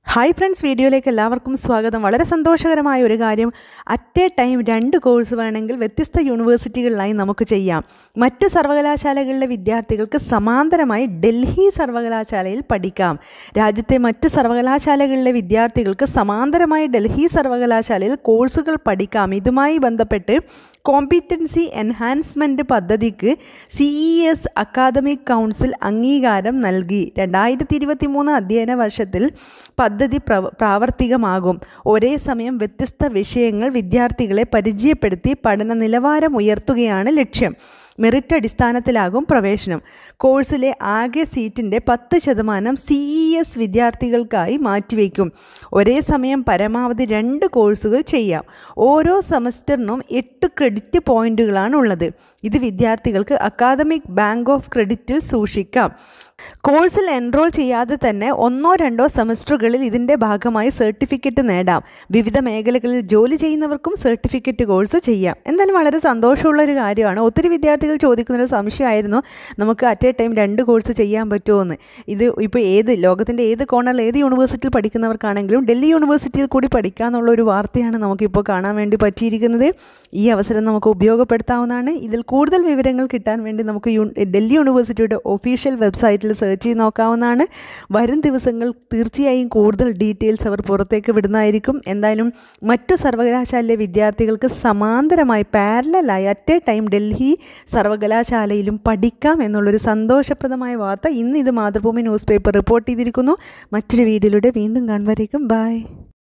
hi friends വീഡിയോയിലേക്ക് എല്ലാവർക്കും സ്വാഗതം വളരെ സന്തോഷകരമായ ഒരു കാര്യം അറ്റ് എ ടൈം രണ്ട് കോഴ്സ് വേണമെങ്കിൽ വ്യത്യസ്ത യൂണിവേഴ്സിറ്റികളിലായി നമുക്ക് ചെയ്യാം മറ്റ് സർവകലാശാലകളിലെ വിദ്യാർത്ഥികൾക്ക് സമാന്തരമായി ഡൽഹി സർവകലാശാലയിൽ പഠിക്കാം രാജ്യത്തെ മറ്റ് സർവകലാശാലകളിലെ വിദ്യാർത്ഥികൾക്ക് സമാന്തരമായി ഡൽഹി സർവകലാശാലയിൽ കോഴ്സുകൾ പഠിക്കാം ഇതുമായി ബന്ധപ്പെട്ട് കോമ്പിറ്റൻസി എൻഹാൻസ്മെൻറ്റ് പദ്ധതിക്ക് C E S academic council അംഗീകാരം നൽകി രണ്ടായിരത്തി ഇരുപത്തി മൂന്ന് അധ്യയന വർഷത്തിൽ പദ്ധതി പ്രവ പ്രാവർത്തികമാകും ഒരേ സമയം വ്യത്യസ്ത വിഷയങ്ങൾ വിദ്യാർത്ഥികളെ പരിചയപ്പെടുത്തി പഠന നിലവാരം ഉയർത്തുകയാണ് ലക്ഷ്യം മെറിറ്റ് അടിസ്ഥാനത്തിലാകും പ്രവേശനം കോഴ്സിലെ ആകെ സീറ്റിൻ്റെ പത്ത് ശതമാനം സി ഇ എസ് വിദ്യാർത്ഥികൾക്കായി മാറ്റിവെക്കും ഒരേ സമയം പരമാവധി രണ്ട് കോഴ്സുകൾ ചെയ്യാം ഓരോ സെമസ്റ്ററിനും എട്ട് ക്രെഡിറ്റ് പോയിന്റുകളാണ് ഉള്ളത് ഇത് വിദ്യാർത്ഥികൾക്ക് അക്കാദമിക് ബാങ്ക് ഓഫ് ക്രെഡിറ്റിൽ സൂക്ഷിക്കാം കോഴ്സിൽ എൻറോൾ ചെയ്യാതെ തന്നെ ഒന്നോ രണ്ടോ സെമസ്റ്ററുകളിൽ ഇതിൻ്റെ ഭാഗമായി സർട്ടിഫിക്കറ്റ് നേടാം വിവിധ മേഖലകളിൽ ജോലി ചെയ്യുന്നവർക്കും സർട്ടിഫിക്കറ്റ് കോഴ്സ് ചെയ്യാം എന്തായാലും വളരെ സന്തോഷമുള്ള ഒരു കാര്യമാണ് ഒത്തിരി വിദ്യാർത്ഥികൾ ചോദിക്കുന്നൊരു സംശയമായിരുന്നു നമുക്ക് അറ്റ് എ ടൈം രണ്ട് കോഴ്സ് ചെയ്യാൻ പറ്റുമോ എന്ന് ഇത് ഇപ്പോൾ ഏത് ലോകത്തിൻ്റെ ഏത് കോണറിൽ ഏത് യൂണിവേഴ്സിറ്റിയിൽ പഠിക്കുന്നവർക്കാണെങ്കിലും ഡൽഹി യൂണിവേഴ്സിറ്റിയിൽ കൂടി പഠിക്കാമെന്നുള്ള ഒരു വാർത്തയാണ് നമുക്കിപ്പോൾ കാണാൻ വേണ്ടി പറ്റിയിരിക്കുന്നത് ഈ അവസരം നമുക്ക് ഉപയോഗപ്പെടുത്താവുന്നതാണ് ഇതിൽ കൂടുതൽ വിവരങ്ങൾ കിട്ടാൻ വേണ്ടി നമുക്ക് യു ഡൽഹി യൂണിവേഴ്സിറ്റിയുടെ ഒഫീഷ്യൽ വെബ്സൈറ്റിൽ സെർച്ച് ചെയ്ത് നോക്കാവുന്നതാണ് വരും ദിവസങ്ങൾ തീർച്ചയായും കൂടുതൽ ഡീറ്റെയിൽസ് അവർ പുറത്തേക്ക് വിടുന്നതായിരിക്കും എന്തായാലും മറ്റു സർവകലാശാലയിലെ വിദ്യാർത്ഥികൾക്ക് സമാന്തരമായി പാരലായി അറ്റ് എ ടൈം ഡൽഹി സർവകലാശാലയിലും പഠിക്കാം എന്നുള്ളൊരു സന്തോഷപ്രദമായ വാർത്ത ഇന്ന് ഇത് മാതൃഭൂമി ന്യൂസ് പേപ്പർ റിപ്പോർട്ട് ചെയ്തിരിക്കുന്നു മറ്റൊരു വീഡിയോയിലൂടെ വീണ്ടും കാണുവരേക്കും ബൈ